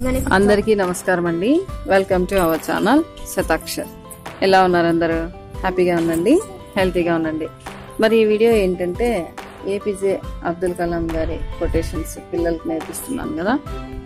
మనకి అందరికీ నమస్కారం అండి welcome to our channel Shatakshar ఎలా ఉన్నారు అందరూ హ్యాపీగా ఉండండి హెల్తీగా ఉండండి మరి ఈ వీడియో ఏంటంటే ఏపీజే అబ్దుల్ కలాం గారి కొటేషన్స్ పిల్లలకి నేర్పిస్తున్నాను కదా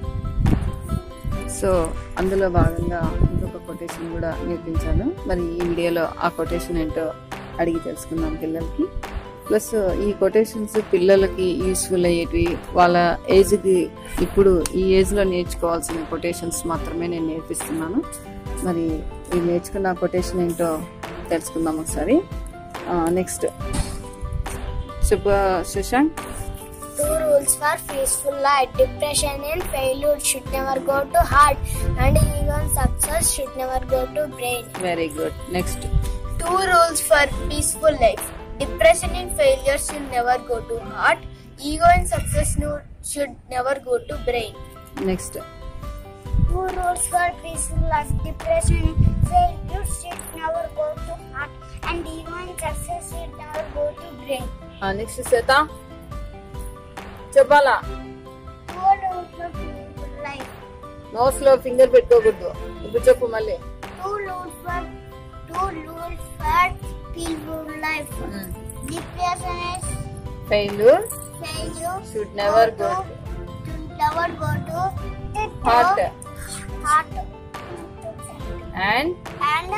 సో అందులో భాగంగా ఇంకొక కొటేషన్ కూడా నేర్పించాను మరి ఈ వీడియోలో ఆ కొటేషన్ ఏంటో అడిగి తెలుసుకుందాం పిల్లలకి ప్లస్ ఈ కొటేషన్స్ పిల్లలకి యూస్ఫుల్ అయ్యేటివి వాళ్ళ ఏజ్కి ఇప్పుడు ఈ ఏజ్లో నేర్చుకోవాల్సిన కొటేషన్స్ మాత్రమే నేను నేర్పిస్తున్నాను మరి ఈ నేర్చుకున్న కొటేషన్ ఏంటో తెలుసుకుందాం ఒకసారి నెక్స్ట్ చెప్పు Shashank Two rules for peaceful life. Depression and failure should never go to heart, and even success should never go to brain. Very good next Two rules for peaceful life. Depression and failure should never go to heart. Ego and success no- should never go to brain. Next Two rules for peaceful life. Depression and failure should never go to heart, and ego and success should never go to brain. Next Shweta చెప్పాలా Two rules for peaceful life. Nose లో finger పెట్టుకోకూడదు ఇప్పుడు చెప్పు మళ్ళీ Two rules for two rules for peaceful life. Depression is failure failure Should never go should never go to heart heart and and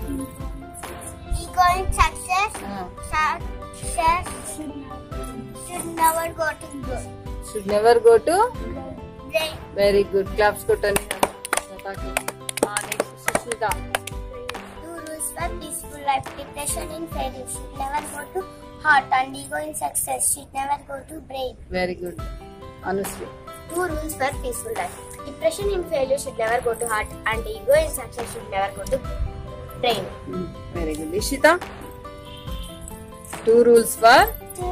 ego and success success should, should never go to good. Should never go to Brain. Very good claps కొట్టండి శ్వేతకి next Sushmita Two rules for peaceful life. Depression and failure should never go to heart and ego and success should never go to brain. Very good Anushree Two rules for peaceful life. Depression and failure should never go to heart and ego and success should never go to brain. Very good Ishita two rules for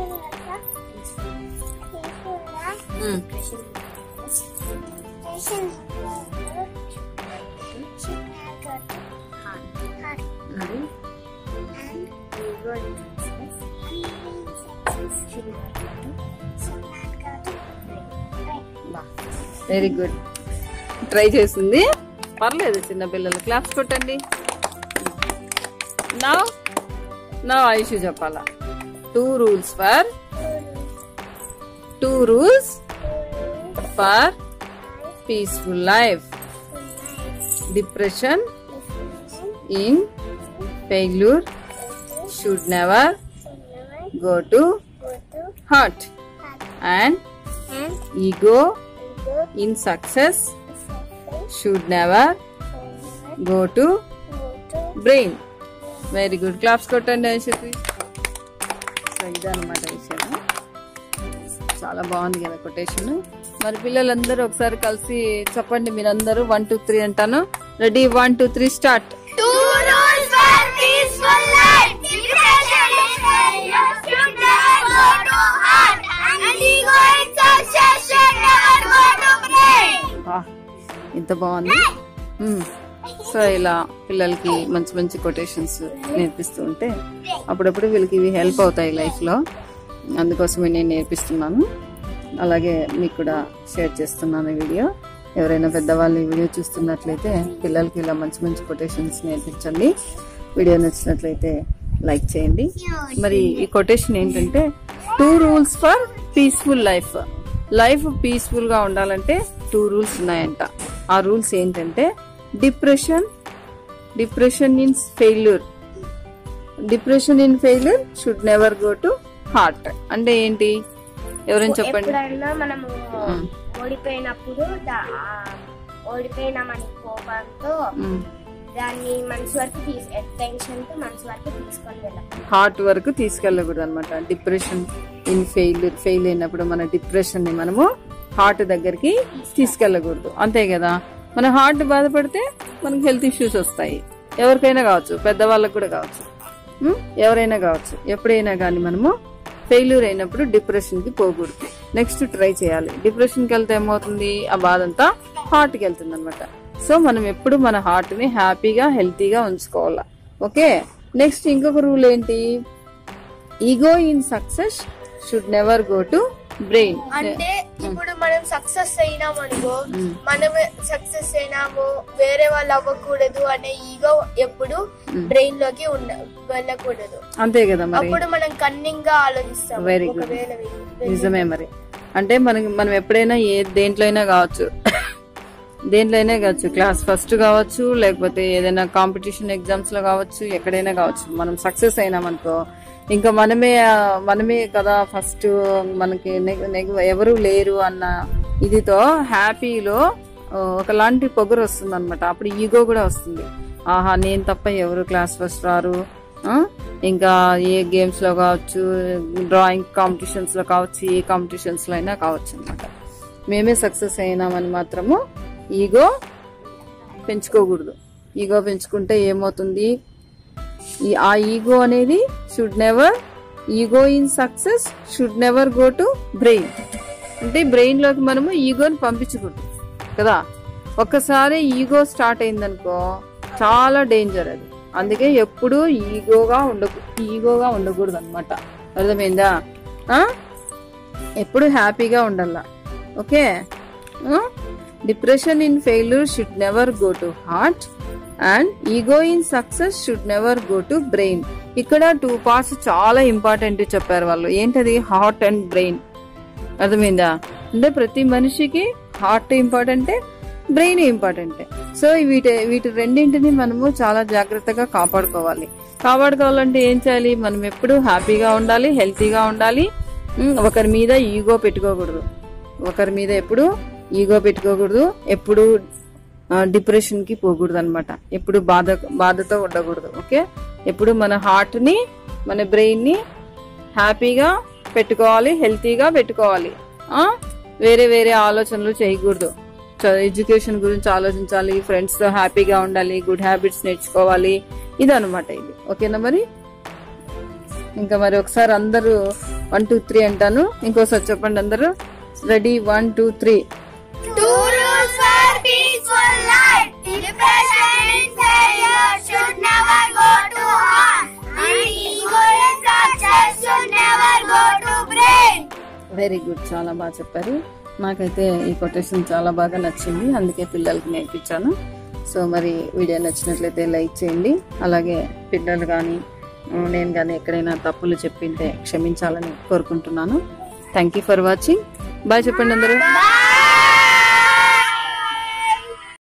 very good try చేసింది పర్లేదు చిన్న పిల్లలు claps కొట్టండి నా నా ఆయుష్ చెప్పాలా two rules for two rules for peaceful life depression in failure should never go to heart and ego in success should never go to brain very good claps కొట్టండి Aishwarya so ఇదన్నమాట విషయం చాలా బాగుంది కదా కొటేషన్ మరి పిల్లలందరూ ఒకసారి కలిసి చెప్పండి మీరందరూ వన్ టూ త్రీ అంటాను ready one two three start Two rules for peaceful life. Depression and failure should never go to heart, and ego and success should never go to brain. ఎంత బాగుంది మ్మ్. So ఇలా పిల్లలకి మంచి మంచి quotations నేర్పిస్తూ ఉంటే అప్పుడప్పుడు వీళ్ళకి ఇవి హెల్ప్ అవుతాయి లైఫ్లో అందుకోసమే నేను నేర్పిస్తున్నాను అలాగే మీకు కూడా షేర్ చేస్తున్నాను ఈ వీడియో ఎవరైనా పెద్దవాళ్ళు ఈ వీడియో చూస్తున్నట్లయితే పిల్లలకి ఇలా మంచి మంచి కొటేషన్స్ నేర్పించండి వీడియో నచ్చినట్లయితే లైక్ చేయండి మరి ఈ కొటేషన్ ఏంటంటే two rules for peaceful life life peaceful గా ఉండాలంటే టూ రూల్స్ ఉన్నాయంట ఆ రూల్స్ ఏంటంటే depression depression in failure depression in failure should never go to heart అంటే ఏంటి ఎవరైనా చెప్పండి ఎప్పుడైనా మనము మ్మ్. ఓడిపోయినప్పుడు దా- ఆ ఓడిపోయినామని కోపంతో మ్మ్. దాన్ని మనసు వరకు తీసు టెన్షన్ తో మనసు వరకు తీసుకొని వెళ్ళాం హార్ట్ వరకు తీసుకెళ్ళకూడదు అనమాట డిప్రెషన్ ఇన్ ఫెయిల్ ఫెయిల్ అయినప్పుడు మన డిప్రెషన్ ని మనము హార్ట్ దగ్గరికి తీసుకెళ్ళకూడదు అంతే కదా మన హార్ట్ బాధపడితే మనకి హెల్త్ ఇష్యూస్ వస్తాయి ఎవరికైనా కావచ్చు పెద్దవాళ్ళకు కూడా కావచ్చు ఉం? ఎవరైనా కావచ్చు ఎప్పుడైనా కానీ మనము ఫెయిల్యూర్ అయినప్పుడు డిప్రెషన్ కి పోకూడదు నెక్స్ట్ ట్రై చేయాలి డిప్రెషన్ కి వెళ్తే ఏమవుతుంది ఆ బాధ అంతా హార్ట్ కి వెళ్తుంది అనమాట సో మనం ఎప్పుడు మన హార్ట్ ని హ్యాపీగా హెల్తీగా ఉంచుకోవాలా ఓకే నెక్స్ట్ ఇంకొక రూల్ ఏంటి ego in success should never go to brain అంటే ఇప్పుడు మనం సక్సెస్ అయినాం అనుకో మనం సక్సెస్ అయినాము వేరే వాళ్ళు అవ్వకూడదు అనే ఈగో ఎప్పుడు బ్రెయిన్ లోకి ఉండ వెళ్ళకూడదు అంతే కదా మరి అప్పుడు మనం కన్నింగ్ గా ఆలోచిస్తాం Very good. ఒకవేళ వెయ్యి- నిజమే మరి అంటే మనకి మనం ఎప్పుడైనా ఏ దేంట్లో అయినా కావచ్చు దేంట్లో అయినా కావచ్చు క్లాస్ ఫస్ట్ కావచ్చు లేకపోతే ఏదైనా కాంపిటీషన్ ఎగ్జామ్స్ లో కావచ్చు ఎక్కడైనా కావచ్చు మనం సక్సెస్ అయినామనుకో ఇంకా మనమే ఆ, మనమే కదా ఫస్ట్ మనకి నెగ- నెగ- ఎవరు లేరు అన్న ఇదితో హ్యాపీలో ఆ, ఒకలాంటి పొగరు వస్తుంది అనమాట అప్పుడు ఈగో కూడా వస్తుంది ఆహా నేను తప్ప ఎవరు క్లాస్ ఫస్ట్ రారు ఆ? ఇంకా ఏ గేమ్స్ లో కావచ్చు డ్రాయింగ్ కాంపిటీషన్స్ లో కావచ్చు ఏ కాంపిటీషన్స్ లో అయినా కావచ్చు అనమాట మేమే సక్సెస్ అయినామని మాత్రము ఈగో పెంచుకోకూడదు ఈగో పెంచుకుంటే ఏమవుతుంది ఈ ఆ ఈగో అనేది should never ego in success should never go to brain అంటే బ్రెయిన్ లోకి మనము ఈగోని పంపించకూడదు కదా ఒక్కసారి ఈగో స్టార్ట్ అయిందనుకో చాలా డేంజర్ అది అందుకే ఎప్పుడు ఈగోగా ఉండకు ఈగోగా ఉండకూడదు అనమాట అర్థమైందా ఆ? ఎప్పుడు హ్యాపీగా ఉండాల okay depression in failure should never go to heart and ego in success should never go to brain ఇక్కడ టూ పార్ట్స్ చాలా ఇంపార్టెంట్ చెప్పారు వాళ్ళు ఏంటది హార్ట్ అండ్ బ్రెయిన్ అర్థమైందా అంటే ప్రతి మనిషికి హార్ట్ ఇంపార్టెంటే బ్రెయిన్ ఇంపార్టెంటే సో వీటి వీటి రెండింటిని మనము చాలా జాగ్రత్తగా కాపాడుకోవాలి కాపాడుకోవాలంటే ఏం చేయాలి మనం ఎప్పుడు హ్యాపీగా ఉండాలి హెల్తీగా ఉండాలి ఉమ్, ఒకరి మీద ఈగో పెట్టుకోకూడదు ఒకరి మీద ఎప్పుడు ఈగో పెట్టుకోకూడదు ఎప్పుడు డిప్రెషన్ కి పోకూడదు అనమాట ఎప్పుడు బాధ బాధతో ఉండకూడదు ఓకే ఎప్పుడు మన హార్ట్ ని మన బ్రెయిన్ ని హ్యాపీగా పెట్టుకోవాలి హెల్తీగా పెట్టుకోవాలి ఆ వేరే వేరే ఆలోచనలు చేయకూడదు ఎడ్యుకేషన్ గురించి ఆలోచించాలి ఫ్రెండ్స్ తో హ్యాపీగా ఉండాలి గుడ్ హ్యాబిట్స్ నేర్చుకోవాలి ఇదన్నమాట ఇది ఓకేనా మరి ఇంకా మరి ఒకసారి అందరూ వన్ టూ త్రీ అంటాను ఇంకోసారి చెప్పండి అందరూ ready one two three Two rules for peaceful life. Depression and failure should never go to heart. And ego and success should never go to brain. Very good చాలా బాగా చెప్పారు నాకైతే ఈ quotation చాలా బాగా నచ్చింది అందుకే పిల్లలకి నేర్పించాను సో మరి వీడియో నచ్చినట్లయితే లైక్ చేయండి అలాగే పిల్లలు కానీ నేను కానీ ఎక్కడైనా తప్పులు చెప్పింటే క్షమించాలని కోరుకుంటున్నాను thank you for watching bye చెప్పండి అందరూ Bye.